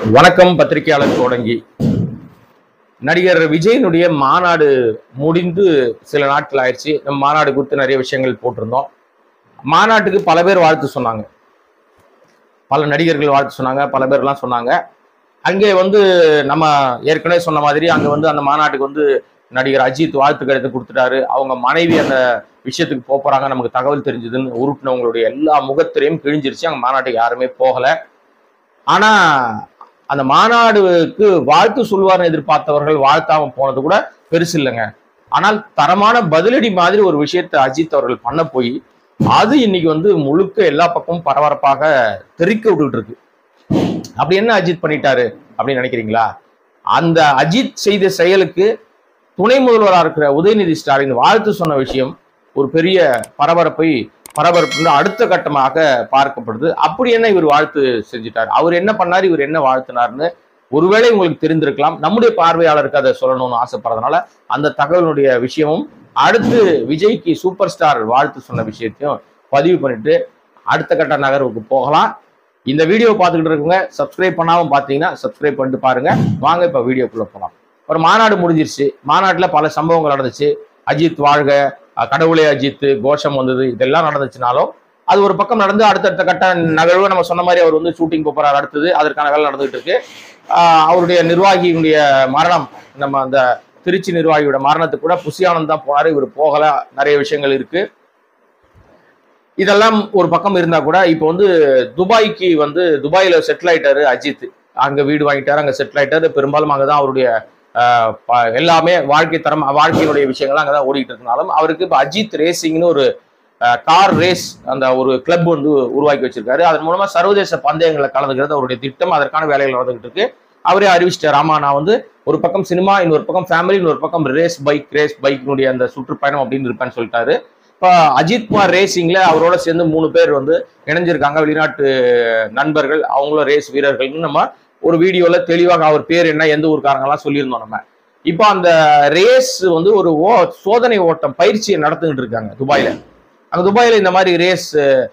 வணக்கம் பத்திரிகையாளர் தொடங்கி நடிகர் விஜயனுடைய மாநாடு முடிந்து சில நாட்கள் ஆயிடுச்சு நம்ம மாநாடு குறித்து நிறைய விஷயங்கள் போட்டிருந்தோம் மாநாட்டுக்கு பல பேர் வாழ்த்து சொன்னாங்க பல நடிகர்கள் வாழ்த்து சொன்னாங்க பல பேர்லாம் சொன்னாங்க அங்கே வந்து நம்ம ஏற்கனவே சொன்ன மாதிரி அங்கே வந்து அந்த மாநாட்டுக்கு வந்து நடிகர் அஜித் வாழ்த்து கடிதம் கொடுத்துட்டாரு அவங்க மனைவி அந்த விஷயத்துக்கு போப் போறாங்க நமக்கு தகவல் தெரிஞ்சதுன்னு உறுப்பினவங்களுடைய எல்லா முகத்திரையும் கிழிஞ்சிருச்சு அங்கே மாநாட்டுக்கு யாருமே போகலை ஆனா அந்த மாநாடுக்கு வாழ்த்து சொல்வார்னு எதிர்பார்த்தவர்கள் வாழ்த்தாம போனது கூட பெருசு இல்லைங்க ஆனால் தரமான பதிலடி மாதிரி ஒரு விஷயத்தை அஜித் அவர்கள் பண்ண போய் அது இன்னைக்கு வந்து முழுக்க எல்லா பக்கமும் பரபரப்பாக தெறிக்க விட்டுட்டு இருக்கு அப்படி என்ன அஜித் பண்ணிட்டாரு அப்படின்னு நினைக்கிறீங்களா அந்த அஜித் செய்த செயலுக்கு துணை முதல்வராக இருக்கிற உதயநிதி ஸ்டாலின் வாழ்த்து சொன்ன விஷயம் ஒரு பெரிய பரபரப்பை பரபரப்பு அடுத்த கட்டமாக பார்க்கப்படுது அப்படி என்ன இவர் வாழ்த்து செஞ்சிட்டார் அவர் என்ன பண்ணார் இவர் என்ன வாழ்த்தினார்னு ஒருவேளை உங்களுக்கு தெரிந்திருக்கலாம் நம்முடைய பார்வையாளருக்கு அதை சொல்லணும்னு ஆசைப்படுறதுனால அந்த தகவலுடைய விஷயமும் அடுத்து விஜய்க்கு சூப்பர் ஸ்டார் வாழ்த்து சொன்ன விஷயத்தையும் பதிவு பண்ணிட்டு அடுத்த கட்ட நகர்வுக்கு போகலாம் இந்த வீடியோ பார்த்துக்கிட்டு இருக்கவங்க சப்ஸ்கிரைப் பண்ணாம பார்த்தீங்கன்னா சப்ஸ்கிரைப் பண்ணிட்டு பாருங்க வாங்க இப்போ வீடியோக்குள்ள போகலாம் ஒரு மாநாடு முடிஞ்சிருச்சு மாநாட்டில் பல சம்பவங்கள் நடந்துச்சு அஜித் வாழ்க அஹ் கடவுளே அஜித் கோஷம் வந்தது இதெல்லாம் நடந்துச்சுனாலும் அது ஒரு பக்கம் நடந்து அடுத்தடுத்த கட்ட நகர்வு நம்ம சொன்ன மாதிரி அவர் வந்து ஷூட்டிங் போறாரு அடுத்தது அதற்கான வேலை நடந்துகிட்டு இருக்கு ஆஹ் அவருடைய நிர்வாகியினுடைய மரணம் நம்ம அந்த திருச்சி நிர்வாகியோட மரணத்துக்கு கூட புசி ஆனந்த் தான் போனாரு இவர் போகல நிறைய விஷயங்கள் இருக்கு இதெல்லாம் ஒரு பக்கம் இருந்தா கூட இப்போ வந்து துபாய்க்கு வந்து துபாயில செட்டில் ஆயிட்டாரு அஜித் அங்க வீடு வாங்கிட்டாரு அங்க செட்டில் ஆயிட்டாரு பெரும்பாலும் அங்கதான் அவருடைய ஆஹ், ப- எல்லாமே வாழ்க்கை தரம் வாழ்க்கையினுடைய விஷயங்கள் அங்கதான் ஓடிட்டு இருக்கனாலும் அவருக்கு இப்போ அஜித் ரேசிங்னு ஒரு கார் ரேஸ் அந்த ஒரு கிளப் வந்து உருவாக்கி வச்சிருக்காரு அதன் மூலமா சர்வதேச பந்தயங்களை கலந்துக்கிறது அவருடைய திட்டம் அதற்கான வேலைகள் நடந்துகிட்டு இருக்கு அவரே அறிவிச்சிட்டார் ஆமா நான் வந்து ஒரு பக்கம் சினிமா இன்னொரு பக்கம் ஃபேமிலி இன்னொரு பக்கம் ரேஸ் பைக் ரேஸ் பைக்கினுடைய அந்த சுற்றுப்பயணம் அப்படின்னு இருப்பேன்னு சொல்லிட்டாரு இப்போ அஜித் குமார் ரேசிங்ல அவரோட சேர்ந்து மூணு பேர் வந்து இணைஞ்சிருக்காங்க வெளிநாட்டு நண்பர்கள் அவங்களும் ரேஸ் வீரர்கள்னு நம்ம ஒரு வீடியோல தெளிவாக அவர் பேர் என்ன எந்த ஊருக்காரங்கலாம் சொல்லியிருந்தோம் நம்ம இப்போ அந்த ரேஸ் வந்து ஒரு ஓ சோதனை ஓட்டம் பயிற்சியை நடத்திட்டு இருக்காங்க துபாயில அங்க துபாயில இந்த மாதிரி ரேஸ்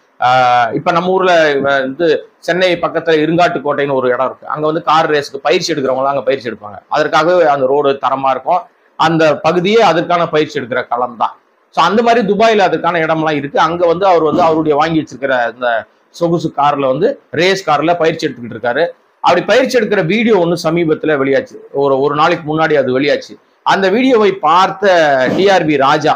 இப்ப நம்ம ஊர்ல வந்து சென்னை பக்கத்துல இருங்காட்டுக்கோட்டைன்னு ஒரு இடம் இருக்கு அங்க வந்து கார் ரேஸ்க்கு பயிற்சி எடுக்கிறவங்க அங்க பயிற்சி எடுப்பாங்க அதற்காகவே அந்த ரோடு தரமா இருக்கும் அந்த பகுதியே அதற்கான பயிற்சி எடுக்கிற களம் தான் ஸோ அந்த மாதிரி துபாயில அதுக்கான இடம்லாம் இருக்கு அங்க வந்து அவர் வந்து அவருடைய வாங்கி வச்சிருக்கிற இந்த சொகுசு கார்ல வந்து ரேஸ் கார்ல பயிற்சி எடுத்துக்கிட்டு இருக்காரு அப்படி பயிற்சி எடுக்கிற வீடியோ ஒன்று சமீபத்துல வெளியாச்சு ஒரு ஒரு நாளைக்கு முன்னாடி அது வெளியாச்சு அந்த வீடியோவை பார்த்த டிஆர்பி ராஜா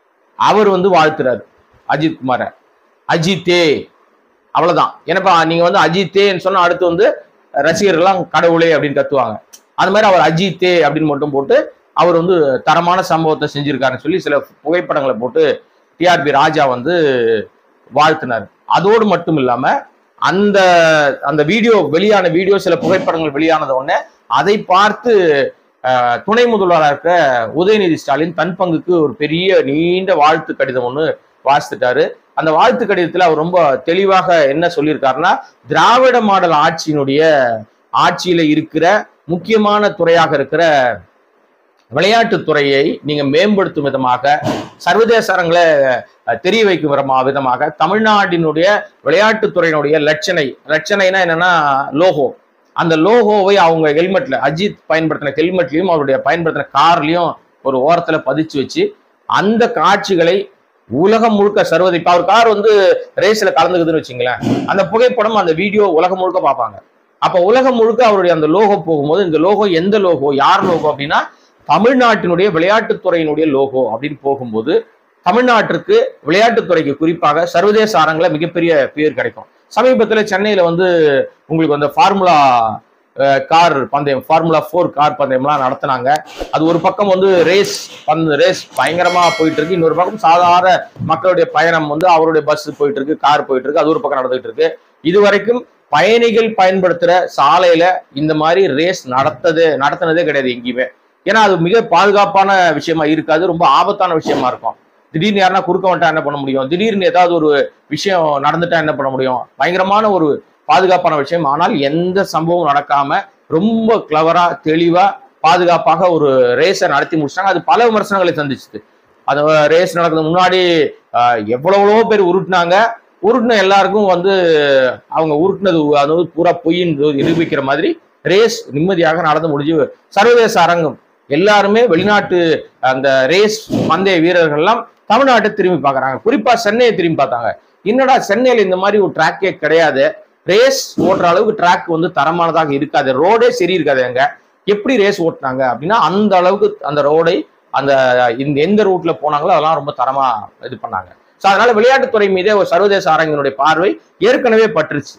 அவர் வந்து வாழ்த்துறாரு அஜித் குமாரை அஜித்தே அவ்வளவுதான் ஏன்னப்பா நீங்க வந்து அஜித்தேன்னு சொன்னா அடுத்து வந்து ரசிகர்கள்லாம் கடவுளே அப்படின்னு கத்துவாங்க அது மாதிரி அவர் அஜித்தே அப்படின்னு மட்டும் போட்டு அவர் வந்து தரமான சம்பவத்தை செஞ்சிருக்காருன்னு சொல்லி சில புகைப்படங்களை போட்டு டிஆர்பி ராஜா வந்து வாழ்த்தினார் அதோடு மட்டும் இல்லாம அந்த அந்த வீடியோ வெளியான வீடியோ சில புகைப்படங்கள் வெளியானத உடனே அதை பார்த்து அஹ், துணை முதல்வராக இருக்க உதயநிதி ஸ்டாலின் தன் பங்குக்கு ஒரு பெரிய நீண்ட வாழ்த்து கடிதம் ஒன்று வாசித்துட்டாரு அந்த வாழ்த்து கடிதத்துல அவர் ரொம்ப தெளிவாக என்ன சொல்லியிருக்காருன்னா திராவிட மாடல் ஆட்சியினுடைய ஆட்சியில இருக்கிற முக்கியமான துறையாக இருக்கிற விளையாட்டுத் துறையை நீங்க மேம்படுத்தும் விதமாக சர்வதேச அரங்களை அஹ், தெரிய வைக்கும் விதமா- விதமாக தமிழ்நாட்டினுடைய விளையாட்டுத் துறையினுடைய லட்சணை லட்சணைனா என்னன்னா லோகோ அந்த லோகோவை அவங்க ஹெல்மெட்ல அஜித் பயன்படுத்தின ஹெல்மெட்லயும் அவருடைய பயன்படுத்தின கார்லயும் ஒரு ஓரத்துல பதிச்சு வச்சு அந்த காட்சிகளை உலகம் முழுக்க சர்வதை இப்ப அவர் கார் வந்து ரேஸ்ல கலந்துக்குதுன்னு வச்சுங்களேன் அந்த புகைப்படம் அந்த வீடியோ உலகம் முழுக்க பார்ப்பாங்க அப்ப உலகம் முழுக்க அவருடைய அந்த லோகோ போகும்போது இந்த லோகோ எந்த லோகோ யார் லோகோ அப்படின்னா தமிழ்நாட்டினுடைய விளையாட்டுத்துறையினுடைய லோகோ அப்படின்னு போகும்போது தமிழ்நாட்டிற்கு விளையாட்டுத்துறைக்கு குறிப்பாக சர்வதேச அரங்கில மிகப்பெரிய பேர் கிடைக்கும் சமீபத்துல சென்னையில வந்து உங்களுக்கு அந்த ஃபார்முலா கார் பந்தயம் ஃபார்முலா ஃபோர் கார் பந்தயம்லாம் நடத்துனாங்க அது ஒரு பக்கம் வந்து ரேஸ் பந்து ரேஸ் பயங்கரமா போயிட்டு இருக்கு இன்னொரு பக்கம் சாதாரண மக்களுடைய பயணம் வந்து அவருடைய பஸ் போயிட்டு இருக்கு கார் போயிட்டு இருக்கு அது ஒரு பக்கம் நடந்துகிட்டு இருக்கு இது வரைக்கும் பயணிகள் பயன்படுத்துற சாலையில இந்த மாதிரி ரேஸ் நடத்தது நடத்தினதே கிடையாது எங்கேயுமே ஏன்னா அது மிக பாதுகாப்பான விஷயமா இருக்காது ரொம்ப ஆபத்தான விஷயமா இருக்கும் திடீர்னு யாருன்னா குறுக்க வந்துட்டா என்ன பண்ண முடியும் திடீர்னு ஏதாவது ஒரு விஷயம் நடந்துட்டா என்ன பண்ண முடியும் பயங்கரமான ஒரு பாதுகாப்பான விஷயம் ஆனால் எந்த சம்பவம் நடக்காம ரொம்ப கிளவரா தெளிவா பாதுகாப்பாக ஒரு ரேஸை நடத்தி முடிச்சிட்டாங்க அது பல விமர்சனங்களை சந்திச்சுது அது ரேஸ் நடக்கிறது முன்னாடி ஆஹ், எவ்வளவோ பேர் உருட்டுனாங்க உருட்டின எல்லாருக்கும் வந்து அவங்க உருட்டினது அதாவது பூரா பொய்ன்னு நிரூபிக்கிற மாதிரி ரேஸ் நிம்மதியாக நடந்து முடிஞ்சு சர்வதேச அரங்கம் எல்லாருமே வெளிநாட்டு அந்த ரேஸ் பந்தய வீரர்கள்லாம் தமிழ்நாட்டை திரும்பி பார்க்கறாங்க குறிப்பா சென்னையை திரும்பி பார்த்தாங்க என்னடா சென்னையில இந்த மாதிரி ஒரு ட்ராக்கே கிடையாது ரேஸ் ஓட்டுற அளவுக்கு ட்ராக் வந்து தரமானதாக இருக்காது ரோடே சரி இருக்காது அங்க எப்படி ரேஸ் ஓட்டுனாங்க அப்படின்னா அந்த அளவுக்கு அந்த ரோடை அந்த இந்த எந்த ரூட்ல போனாங்களோ அதெல்லாம் ரொம்ப தரமா இது பண்ணாங்க ஸோ அதனால விளையாட்டுத்துறை மீதே ஒரு சர்வதேச அரங்கினுடைய பார்வை ஏற்கனவே பட்டுருச்சு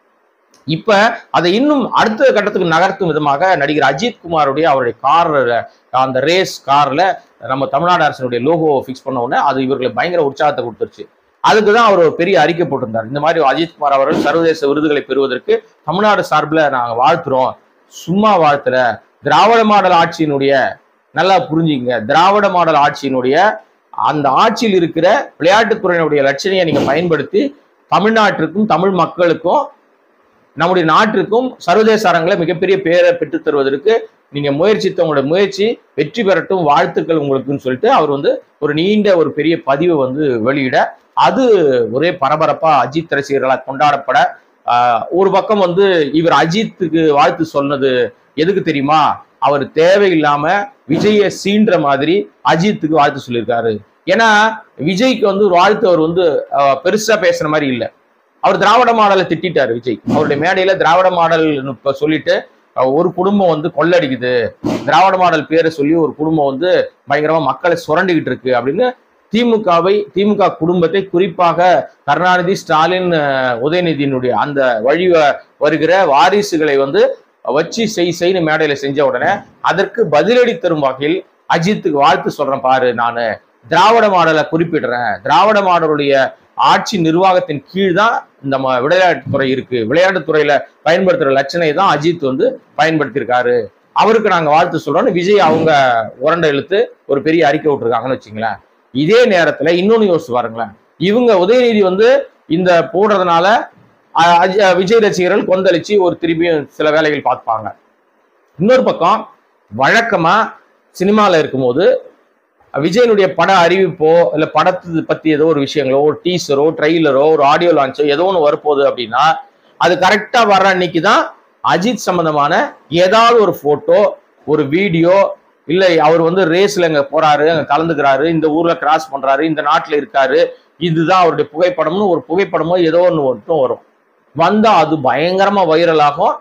இப்ப அதை இன்னும் அடுத்த கட்டத்துக்கு நகர்த்தும் விதமாக நடிகர் அஜித் குமாருடைய அவருடைய கார் அந்த ரேஸ் கார்ல நம்ம தமிழ்நாடு அரசினுடைய லோகோ ஃபிக்ஸ் பண்ண உடனே அது இவர்களை பயங்கர உற்சாகத்தை கொடுத்துருச்சு அதுக்கு தான் அவர் ஒரு பெரிய அறிக்கை போட்டிருந்தார் இந்த மாதிரி அஜித் குமார் அவர்கள் சர்வதேச விருதுகளை பெறுவதற்கு தமிழ்நாடு சார்பில் நாங்கள் வாழ்த்துறோம் சும்மா வாழ்த்துல திராவிட மாடல் ஆட்சியினுடைய நல்லா புரிஞ்சுங்க திராவிட மாடல் ஆட்சியினுடைய அந்த ஆட்சியில் இருக்கிற விளையாட்டுத்துறையினுடைய லட்சணையை நீங்க பயன்படுத்தி தமிழ்நாட்டிற்கும் தமிழ் மக்களுக்கும் நம்முடைய நாட்டிற்கும் சர்வதேச அரங்களை மிகப்பெரிய பேரை பெற்றுத் தருவதற்கு நீங்க முயற்சித்த உங்களோட முயற்சி வெற்றி பெறட்டும் வாழ்த்துக்கள் உங்களுக்குன்னு சொல்லிட்டு அவர் வந்து ஒரு நீண்ட ஒரு பெரிய பதிவை வந்து வெளியிட அது ஒரே பரபரப்பா அஜித் ரசிகர்களால் கொண்டாடப்பட ஆஹ், ஒரு பக்கம் வந்து இவர் அஜித்துக்கு வாழ்த்து சொன்னது எதுக்கு தெரியுமா அவர் தேவையில்லாம விஜயை சீன்ற மாதிரி அஜித்துக்கு வாழ்த்து சொல்லியிருக்காரு ஏன்னா விஜய்க்கு வந்து ஒரு வாழ்த்து அவர் வந்து ஆஹ், பெருசா பேசுன மாதிரி இல்லை அவர் திராவிட மாடலை திட்டிட்டாரு விஜய் அவருடைய மேடையில திராவிட மாடல் இப்ப சொல்லிட்டு அஹ், ஒரு குடும்பம் வந்து கொள்ளடிக்குது திராவிட மாடல் பேரை சொல்லி ஒரு குடும்பம் வந்து பயங்கரமா மக்களை சுரண்டிக்கிட்டு இருக்கு அப்படின்னு திமுகவை திமுக குடும்பத்தை குறிப்பாக கருணாநிதி ஸ்டாலின் அஹ், உதயநிதியினுடைய அந்த வழி வ- வருகிற வாரிசுகளை வந்து வச்சு செய் செய்னு மேடையில செஞ்ச உடனே அதற்கு பதிலடி தரும் வகையில் அஜித்துக்கு வாழ்த்து சொல்றேன் பாரு நானு திராவிட மாடலை குறிப்பிடுறேன் திராவிட மாடலுடைய ஆட்சி நிர்வாகத்தின் கீழ் தான் இந்த ம- விளையாட்டுத்துறை இருக்கு விளையாட்டுத்துறையில பயன்படுத்துற லட்சணை தான் அஜித் வந்து பயன்படுத்தியிருக்காரு அவருக்கு நாங்க வாழ்த்து சொல்றோம்னு விஜய் அவங்க உரண்டை இழுத்து ஒரு பெரிய அறிக்கை விட்டுருக்காங்கன்னு வச்சுங்களேன் இதே நேரத்துல இன்னொன்னு யோசிச்சு பாருங்களேன் இவங்க உதயநிதி வந்து இந்த போடுறதுனால அஹ், அஜி- அஹ், விஜய் ரசிகர்கள் கொந்தளிச்சு ஒரு திரும்பியும் சில வேலைகள் பார்ப்பாங்க இன்னொரு பக்கம் வழக்கமா சினிமால இருக்கும்போது விஜயனுடைய பட அறிவிப்போ இல்ல படத்தை பத்தி ஏதோ ஒரு விஷயங்களோ ஒரு டீசரோ ட்ரெய்லரோ ஒரு ஆடியோ லான்ச்சோ ஏதோ ஒன்று வரப்போகுது அப்படின்னா அது கரெக்டா வர்ற அன்னைக்கு தான் அஜித் சம்பந்தமான ஏதாவது ஒரு போட்டோ ஒரு வீடியோ இல்ல அவர் வந்து ரேஸ்ல அங்க போறாரு அங்க கலந்துக்கிறாரு இந்த ஊர்ல கிராஸ் பண்றாரு இந்த நாட்டுல இருக்காரு இதுதான் அவருடைய புகைப்படம்னு ஒரு புகைப்படமோ ஏதோ ஒன்று மட்டும் வரும் வந்தா அது பயங்கரமா வைரல் ஆகும்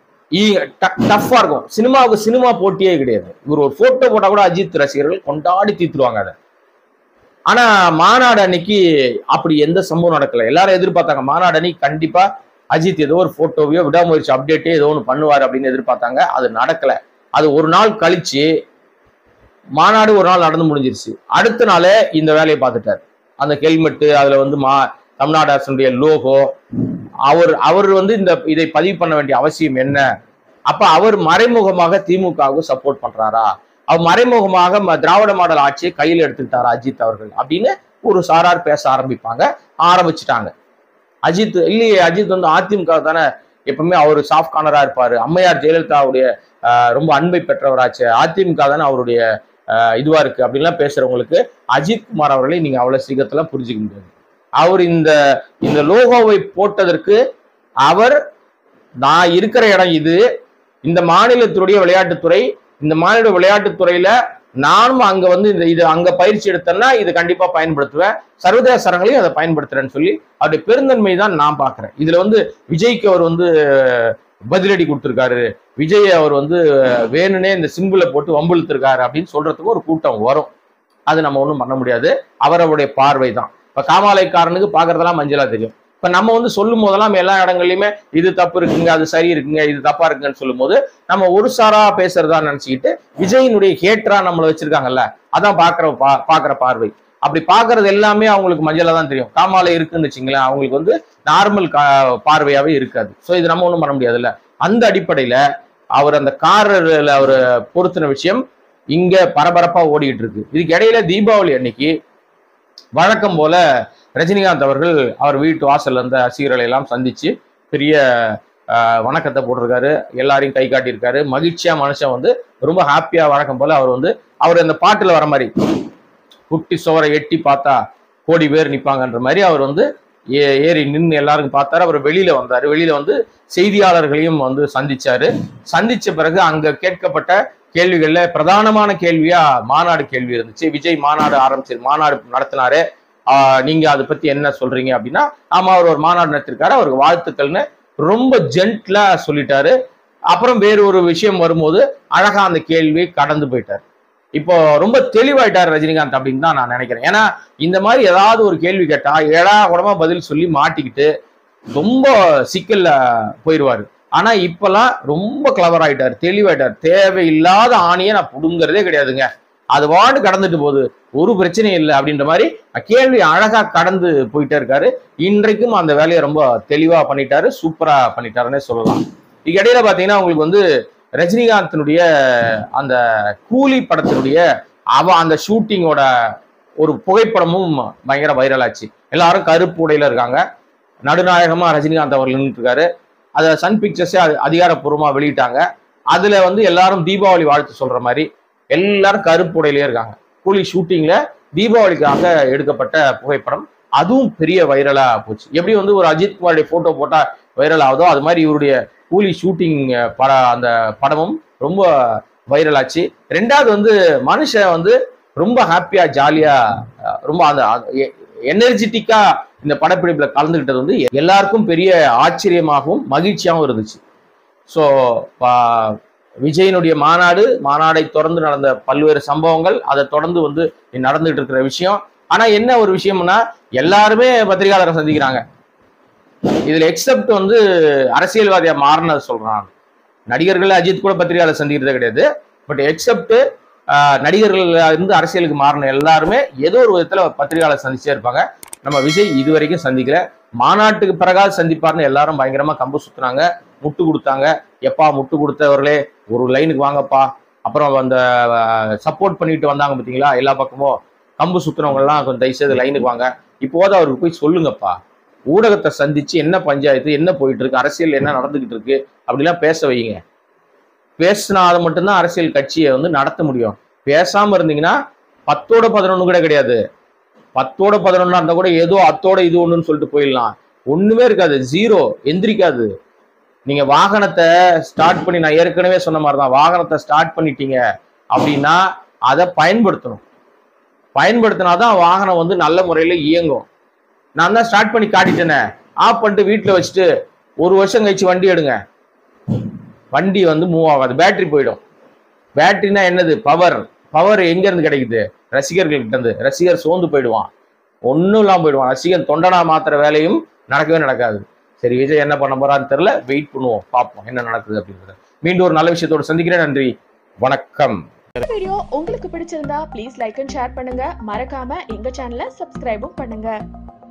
டஃப்பா இருக்கும் சினிமாவுக்கு சினிமா போட்டியே கிடையாது இவர் ஒரு போட்டோ போட்டா கூட அஜித் ரசிகர்கள் கொண்டாடி தீத்துருவாங்க அதை ஆனா மாநாடு அன்னைக்கு அப்படி எந்த சம்பவம் நடக்கல எல்லாரும் எதிர்பார்த்தாங்க மாநாடு அன்னைக்கு கண்டிப்பா அஜித் ஏதோ ஒரு போட்டோவையோ விடாமுயற்சி அப்டேட்டே ஏதோ ஒன்று பண்ணுவார் அப்படின்னு எதிர்பார்த்தாங்க அது நடக்கல அது ஒரு நாள் கழிச்சு மாநாடு ஒரு நாள் நடந்து முடிஞ்சிருச்சு அடுத்த நாளே இந்த வேலையை பார்த்துட்டார் அந்த ஹெல்மெட்டு அதுல வந்து மா தமிழ்நாடு அரசனுடைய லோகோ அவர் அவர் வந்து இந்த இதை பதிவு பண்ண வேண்டிய அவசியம் என்ன அப்ப அவர் மறைமுகமாக திமுகவுக்கு சப்போர்ட் பண்றாரா அவர் மறைமுகமாக ம- திராவிட மாடல் ஆட்சியை கையில் எடுத்துக்கிட்டாரா அஜித் அவர்கள் அப்படின்னு ஒரு சாரார் பேச ஆரம்பிப்பாங்க ஆரம்பிச்சுட்டாங்க அஜித் இல்லையே அஜித் வந்து அதிமுக தானே எப்பவுமே அவர் சாஃப்ட் கார்னரா இருப்பாரு அம்மையார் ஜெயலலிதாவுடைய ஆஹ், ரொம்ப அன்பை பெற்றவராச்சு அதிமுக தானே அவருடைய ஆஹ், இதுவா இருக்கு அப்படின்லாம் பேசுறவங்களுக்கு அஜித் குமார் அவர்களை நீங்க அவ்வளவு சீக்கிரத்துல புரிஞ்சுக்க முடியாது அவர் இந்த இந்த லோகோவை போட்டதற்கு அவர் நான் இருக்கிற இடம் இது இந்த மாநிலத்துடைய விளையாட்டுத்துறை இந்த மாநில விளையாட்டுத்துறையில நானும் அங்க வந்து இந்த இது அங்க பயிற்சி எடுத்தேன்னா இது கண்டிப்பா பயன்படுத்துவேன் சர்வதேச அரங்களையும் அதை பயன்படுத்துறேன்னு சொல்லி அவருடைய பெருந்தன்மை தான் நான் பாக்குறேன் இதுல வந்து விஜய்க்கு அவர் வந்து பதிலடி கொடுத்திருக்காரு விஜய் அவர் வந்து வேணுனே இந்த சிம்பிளை போட்டு வம்பிழுத்திருக்காரு அப்படின்னு சொல்றதுக்கு ஒரு கூட்டம் வரும் அது நம்ம ஒன்றும் பண்ண முடியாது அவரவருடைய பார்வை தான் இப்ப காமாலைக்காரனுக்கு பாக்குறதெல்லாம் மஞ்சளா தெரியும் இப்ப நம்ம வந்து சொல்லும் போதெல்லாம் எல்லா இடங்கள்லயுமே இது தப்பு இருக்குங்க அது சரி இருக்குங்க இது தப்பா இருக்குங்கன்னு சொல்லும்போது நம்ம ஒரு சாரா பேசுறதா நினைச்சுக்கிட்டு விஜயினுடைய ஹேட்டரா நம்மள வச்சிருக்காங்கல்ல அதான் பாக்குற பா பாக்குற பார்வை அப்படி பாக்குறது எல்லாமே அவங்களுக்கு மஞ்சளா தான் தெரியும் காமாலை இருக்குன்னு வச்சுங்களேன் அவங்களுக்கு வந்து நார்மல் பார்வையாவே இருக்காது ஸோ இது நம்ம ஒன்றும் பண்ண முடியாதுல்ல அந்த அடிப்படையில அவர் அந்த காரில் அவர் பொருத்தின விஷயம் இங்க பரபரப்பா ஓடிட்டு இருக்கு இதுக்கு இடையில தீபாவளி அன்னைக்கு வழக்கம் போல ரஜினிகாந்த் அவர்கள் அவர் வீட்டு வாசல்ல இருந்த ரசிகர்களை எல்லாம் சந்திச்சு பெரிய ஆஹ், வணக்கத்தை போட்டிருக்காரு எல்லாரையும் கை காட்டியிருக்காரு மகிழ்ச்சியா மனுஷன் வந்து ரொம்ப ஹாப்பியா வழக்கம் போல அவர் வந்து அவர் அந்த பாட்டுல வர மாதிரி குட்டி சுவரை எட்டி பார்த்தா கோடி பேர் நிப்பாங்கன்ற மாதிரி அவர் வந்து ஏ- ஏறி நின்று எல்லாருக்கும் பார்த்தாரு அவர் வெளியில வந்தாரு வெளியில வந்து செய்தியாளர்களையும் வந்து சந்திச்சாரு சந்திச்ச பிறகு அங்க கேட்கப்பட்ட கேள்விகள்ல பிரதானமான கேள்வியா மாநாடு கேள்வி இருந்துச்சு விஜய் மாநாடு ஆரம்பிச்சு மாநாடு நடத்தினாரு ஆஹ் நீங்க அதை பத்தி என்ன சொல்றீங்க அப்படின்னா ஆமா அவர் ஒரு மாநாடு நடத்திருக்காரு அவருக்கு வாழ்த்துக்கள்னு ரொம்ப ஜென்ட்லா சொல்லிட்டாரு அப்புறம் வேறு ஒரு விஷயம் வரும்போது அழகா அந்த கேள்வி கடந்து போயிட்டார் இப்போ ரொம்ப தெளிவாயிட்டார் ரஜினிகாந்த் அப்படின்னு தான் நான் நினைக்கிறேன் ஏன்னா இந்த மாதிரி ஏதாவது ஒரு கேள்வி கேட்டா ஏழா உடம்பா பதில் சொல்லி மாட்டிக்கிட்டு ரொம்ப சிக்கல்ல போயிடுவாரு ஆனா இப்பெல்லாம் ரொம்ப கிளவர் ஆயிட்டார் தெளிவாயிட்டார் தேவையில்லாத ஆணியை நான் புடுங்கிறதே கிடையாதுங்க அது வாண்டு கடந்துட்டு போகுது ஒரு பிரச்சனையும் இல்லை அப்படின்ற மாதிரி கேள்வி அழகா கடந்து போயிட்டே இருக்காரு இன்றைக்கும் அந்த வேலையை ரொம்ப தெளிவா பண்ணிட்டாரு சூப்பரா பண்ணிட்டாருன்னே சொல்லலாம் இடையில பாத்தீங்கன்னா உங்களுக்கு வந்து ரஜினிகாந்தினுடைய அந்த கூலி படத்தினுடைய அவ அந்த ஷூட்டிங்கோட ஒரு புகைப்படமும் பயங்கர வைரல் ஆச்சு எல்லாரும் கருப்பு உடையில இருக்காங்க நடுநாயகமா ரஜினிகாந்த் அவர்கள் நின்றுட்டு இருக்காரு அதை சன் பிக்சர்ஸே அதிகாரப்பூர்வமா வெளியிட்டாங்க அதுல வந்து எல்லாரும் தீபாவளி வாழ்த்து சொல்ற மாதிரி எல்லாரும் கருப்பு உடையிலே இருக்காங்க கூலி ஷூட்டிங்ல தீபாவளிக்காக எடுக்கப்பட்ட புகைப்படம் அதுவும் பெரிய வைரலா போச்சு எப்படி வந்து ஒரு அஜித் குமாருடைய போட்டோ போட்டா வைரல் ஆகுதோ அது மாதிரி இவருடைய கூலி ஷூட்டிங் பட அந்த படமும் ரொம்ப வைரல் ஆச்சு ரெண்டாவது வந்து மனுஷன் வந்து ரொம்ப ஹாப்பியா ஜாலியா அஹ், ரொம்ப அந்த எனர்ஜெட்டிக்கா இந்த படப்பிடிப்புல கலந்துகிட்டது வந்து எல்லாருக்கும் பெரிய ஆச்சரியமாகவும் மகிழ்ச்சியாகவும் இருந்துச்சு ஸோ விஜயனுடைய மாநாடு மாநாடை தொடர்ந்து நடந்த பல்வேறு சம்பவங்கள் அதை தொடர்ந்து வந்து நடந்துகிட்டு இருக்கிற விஷயம் ஆனா என்ன ஒரு விஷயம்னா எல்லாருமே பத்திரிகையாளரை சந்திக்கிறாங்க இதுல எக்ஸப்ட் வந்து அரசியல்வாதியா மாறினது சொல்றான் நான். நடிகர்கள் அஜித் கூட பத்திரிகையாளர் சந்திக்கிறதே கிடையாது பட் எக்ஸப்ட் நடிகர்கள் இருந்து அரசியலுக்கு மாறின எல்லாருமே ஏதோ ஒரு விதத்துல பத்திரிகையாளர் சந்திச்சே இருப்பாங்க நம்ம விஜய் இது வரைக்கும் சந்திக்கல மாநாட்டுக்கு பிறகாவது சந்திப்பார்னு எல்லாரும் பயங்கரமா கம்பு சுத்துனாங்க முட்டு கொடுத்தாங்க எப்பா முட்டு கொடுத்தவர்களே ஒரு லைனுக்கு வாங்கப்பா அப்புறம் அந்த சப்போர்ட் பண்ணிட்டு வந்தாங்க பார்த்தீங்களா எல்லா பக்கமும் கம்பு சுத்துறவங்க எல்லாம் கொஞ்சம் தயவுசெய்து லைனுக்கு வாங்க இப்போது அவருக்கு போய் சொல்லுங்கப்பா ஊடகத்தை சந்திச்சு என்ன பஞ்சாயத்து என்ன போயிட்டு இருக்கு அரசியல் என்ன நடந்துகிட்டு இருக்கு அப்படிலாம் பேச வைங்க பேசினா அது மட்டும்தான் அரசியல் கட்சியை வந்து நடத்த முடியும் பேசாம இருந்தீங்கன்னா பத்தோட பதினொன்னு கூட கிடையாது பத்தோட பதினொன்னா இருந்தா கூட ஏதோ அத்தோட இது ஒண்ணுன்னு சொல்லிட்டு போயிடலாம் ஒண்ணுமே இருக்காது ஜீரோ எந்திரிக்காது நீங்க வாகனத்தை ஸ்டார்ட் பண்ணி நான் ஏற்கனவே சொன்ன மாதிரி தான் வாகனத்தை ஸ்டார்ட் பண்ணிட்டீங்க அப்படின்னா அதை பயன்படுத்தணும் பயன்படுத்தினாதான் வாகனம் வந்து நல்ல முறையில் இயங்கும் நான் தான் ஸ்டார்ட் பண்ணி காட்டிட்டேனே ஆஃப் பண்ணிட்டு வீட்டில் வச்சுட்டு ஒரு வருஷம் கழிச்சு வண்டி எடுங்க வண்டி வந்து மூவ் ஆகாது பேட்டரி போயிடும் பேட்டரினா என்னது பவர் பவர் எங்க இருந்து கிடைக்குது ரசிகர்கள் கிட்ட இருந்து ரசிகர் சோர்ந்து போயிடுவான் ஒன்றும் இல்லாமல் போயிடுவான் ரசிகன் தொண்டனா மாத்திர வேலையும் நடக்கவே நடக்காது சரி விஜய் என்ன பண்ண போறான்னு தெரியல வெயிட் பண்ணுவோம் பார்ப்போம் என்ன நடக்குது அப்படின்றத மீண்டும் ஒரு நல்ல விஷயத்தோட சந்திக்கிறேன் நன்றி வணக்கம் வீடியோ உங்களுக்கு பிடிச்சிருந்தா ப்ளீஸ் லைக் அண்ட் ஷேர் பண்ணுங்க மறக்காம எங்க சேனலை சப்ஸ்கிரைபும் பண்ணுங்க